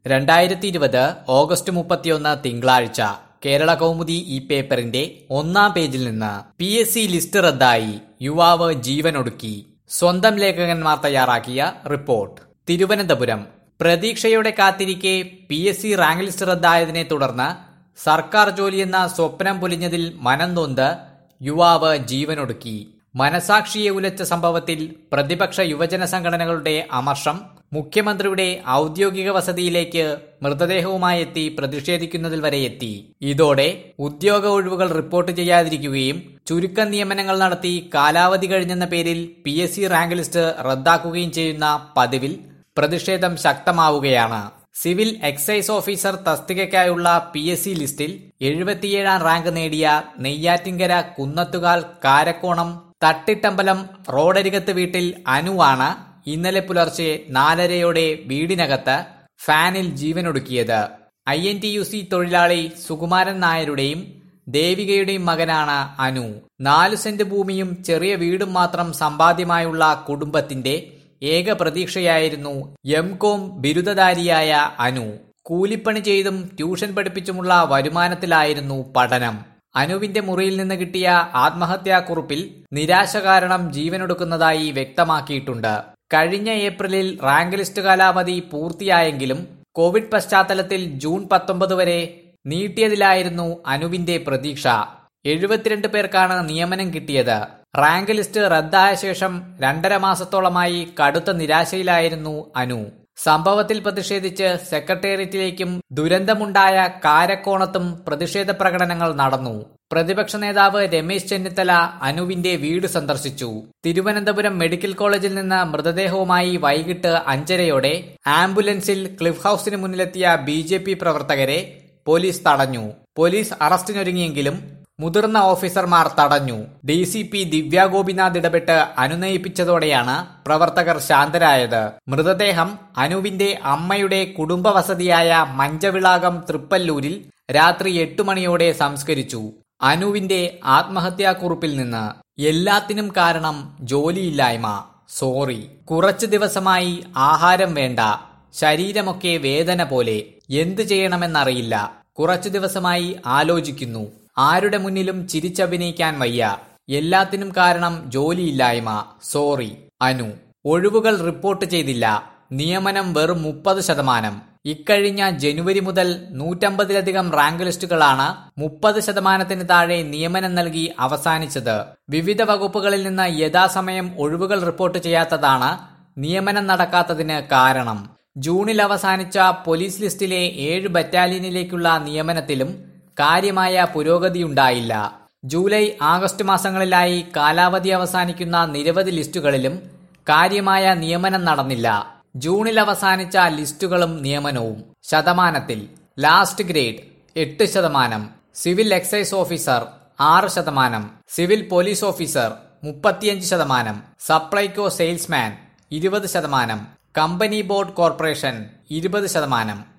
രണ്ടായിരത്തി ഇരുപത് ഓഗസ്റ്റ് മുപ്പത്തിയൊന്ന് തിങ്കളാഴ്ച കേരള കൗമുദി ഈ പേപ്പറിന്റെ ഒന്നാം പേജിൽ നിന്ന് പി എസ് സി ലിസ്റ്റ് റദ്ദായി യുവാവ് ജീവനൊടുക്കി സ്വന്തം ലേഖകന്മാർ തയ്യാറാക്കിയ റിപ്പോർട്ട് തിരുവനന്തപുരം പ്രതീക്ഷയോടെ കാത്തിരിക്കെ P S C rank list റദ്ദായതിനെ തുടർന്ന് സർക്കാർ ജോലിയെന്ന സ്വപ്നം പൊലിഞ്ഞതിൽ മനം നൊന്ത് യുവാവ് ജീവനൊടുക്കി മനസാക്ഷിയെ ഉലച്ച സംഭവത്തിൽ പ്രതിപക്ഷ യുവജന സംഘടനകളുടെ അമർഷം മുഖ്യമന്ത്രിയുടെ ഔദ്യോഗിക വസതിയിലേക്ക് മൃതദേഹവുമായി എത്തി പ്രതിഷേധിക്കുന്നതിൽ വരെ എത്തി ഇതോടെ ഉദ്യോഗ ഒഴിവുകൾ റിപ്പോർട്ട് ചെയ്യാതിരിക്കുകയും ചുരുക്കം നിയമനങ്ങൾ നടത്തി കാലാവധി കഴിഞ്ഞെന്ന പേരിൽ P S C rank list റദ്ദാക്കുകയും ചെയ്യുന്ന പതിവിൽ പ്രതിഷേധം ശക്തമാവുകയാണ് സിവിൽ എക്സൈസ് ഓഫീസർ തസ്തികയ്ക്കായുള്ള പി എസ് സി ലിസ്റ്റിൽ എഴുപത്തിയേഴാം റാങ്ക് നേടിയ നെയ്യാറ്റിങ്കര കുന്നത്തുകാൽ കാരക്കോണം തട്ടിട്ടമ്പലം റോഡരികത്ത് വീട്ടിൽ അനുവാണ് ഇന്നലെ പുലർച്ചെ നാലരയോടെ വീടിനകത്ത് ഫാനിൽ ജീവനൊടുക്കിയത് I N T U C തൊഴിലാളി സുകുമാരൻ നായരുടെയും ദേവികയുടെയും മകനാണ് അനു നാലു സെന്റ് ഭൂമിയും ചെറിയ വീടും മാത്രം സമ്പാദ്യമായുള്ള കുടുംബത്തിന്റെ ഏക പ്രതീക്ഷയായിരുന്നു എം കോം ബിരുദധാരിയായ അനു കൂലിപ്പണി ചെയ്തും ട്യൂഷൻ പഠിപ്പിച്ചുമുള്ള വരുമാനത്തിലായിരുന്നു പഠനം അനുവിന്റെ മുറിയിൽ നിന്ന് കിട്ടിയ ആത്മഹത്യാക്കുറിപ്പിൽ നിരാശ കാരണം ജീവനൊടുക്കുന്നതായി വ്യക്തമാക്കിയിട്ടുണ്ട് കഴിഞ്ഞ ഏപ്രിലിൽ റാങ്ക് ലിസ്റ്റ് കാലാവധി പൂർത്തിയായെങ്കിലും കോവിഡ് പശ്ചാത്തലത്തിൽ ജൂൺ പത്തൊമ്പത് വരെ നീട്ടിയതിലായിരുന്നു അനുവിന്റെ പ്രതീക്ഷ എഴുപത്തിരണ്ട് പേർക്കാണ് നിയമനം കിട്ടിയത് റാങ്ക് ലിസ്റ്റ് റദ്ദായ ശേഷം രണ്ടര മാസത്തോളമായി കടുത്ത നിരാശയിലായിരുന്നു അനു സംഭവത്തിൽ പ്രതിഷേധിച്ച് സെക്രട്ടേറിയറ്റിലേക്കും ദുരന്തമുണ്ടായ കാരക്കോണത്തും പ്രതിഷേധ പ്രകടനങ്ങൾ നടന്നു പ്രതിപക്ഷ നേതാവ് രമേശ് ചെന്നിത്തല അനുവിന്റെ വീട് സന്ദർശിച്ചു തിരുവനന്തപുരം മെഡിക്കൽ കോളേജിൽ നിന്ന് മൃതദേഹവുമായി വൈകിട്ട് അഞ്ചരയോടെ ആംബുലൻസിൽ ക്ലിഫ് ഹൌസിന് മുന്നിലെത്തിയ ബി പ്രവർത്തകരെ പോലീസ് തടഞ്ഞു പോലീസ് അറസ്റ്റിനൊരുങ്ങിയെങ്കിലും മുതിർന്ന ഓഫീസർമാർ തടഞ്ഞു D C P Divya Gopinath ഇടപെട്ട് അനുനയിപ്പിച്ചതോടെയാണ് പ്രവർത്തകർ ശാന്തരായത് മൃതദേഹം അനുവിന്റെ അമ്മയുടെ കുടുംബ വസതിയായ മഞ്ചവിളാകം തൃപ്പല്ലൂരിൽ രാത്രി എട്ടു മണിയോടെ സംസ്കരിച്ചു അനുവിന്റെ ആത്മഹത്യാക്കുറിപ്പിൽ നിന്ന് എല്ലാത്തിനും കാരണം ജോലിയില്ലായ്മ സോറി കുറച്ചു ദിവസമായി ആഹാരം വേണ്ട ശരീരമൊക്കെ വേദന പോലെ എന്തു ചെയ്യണമെന്നറിയില്ല കുറച്ചു ദിവസമായി ആലോചിക്കുന്നു ആരുടെ മുന്നിലും ചിരിച്ചഭിനയിക്കാൻ വയ്യ എല്ലാത്തിനും കാരണം ജോലിയില്ലായ്മ സോറി അനു ഒഴിവുകൾ റിപ്പോർട്ട് ചെയ്തില്ല നിയമനം വെറും മുപ്പത് ശതമാനം ഇക്കഴിഞ്ഞ ജനുവരി മുതൽ നൂറ്റമ്പതിലധികം റാങ്ക് ലിസ്റ്റുകളാണ് മുപ്പത് ശതമാനത്തിന് താഴെ നിയമനം നൽകി അവസാനിച്ചത് വിവിധ വകുപ്പുകളിൽ നിന്ന് യഥാസമയം ഒഴിവുകൾ റിപ്പോർട്ട് ചെയ്യാത്തതാണ് നിയമനം നടക്കാത്തതിന് കാരണം ജൂണിൽ അവസാനിച്ച പോലീസ് ലിസ്റ്റിലെ ഏഴ് ബറ്റാലിയനിലേക്കുള്ള നിയമനത്തിലും കാര്യമായ പുരോഗതിയുണ്ടായില്ല ജൂലൈ ആഗസ്റ്റ് മാസങ്ങളിലായി കാലാവധി അവസാനിക്കുന്ന നിരവധി ലിസ്റ്റുകളിലും കാര്യമായ നിയമനം നടന്നില്ല ജൂണിൽ അവസാനിച്ച ലിസ്റ്റുകളും നിയമനവും ശതമാനത്തിൽ ലാസ്റ്റ് ഗ്രേഡ് എട്ട് ശതമാനം സിവിൽ എക്സൈസ് ഓഫീസർ ആറ് ശതമാനം സിവിൽ പോലീസ് ഓഫീസർ മുപ്പത്തിയഞ്ച് ശതമാനം സപ്ലൈകോ സെയിൽസ്മാൻ ഇരുപത് ശതമാനം കമ്പനി ബോർഡ് കോർപ്പറേഷൻ ഇരുപത് ശതമാനം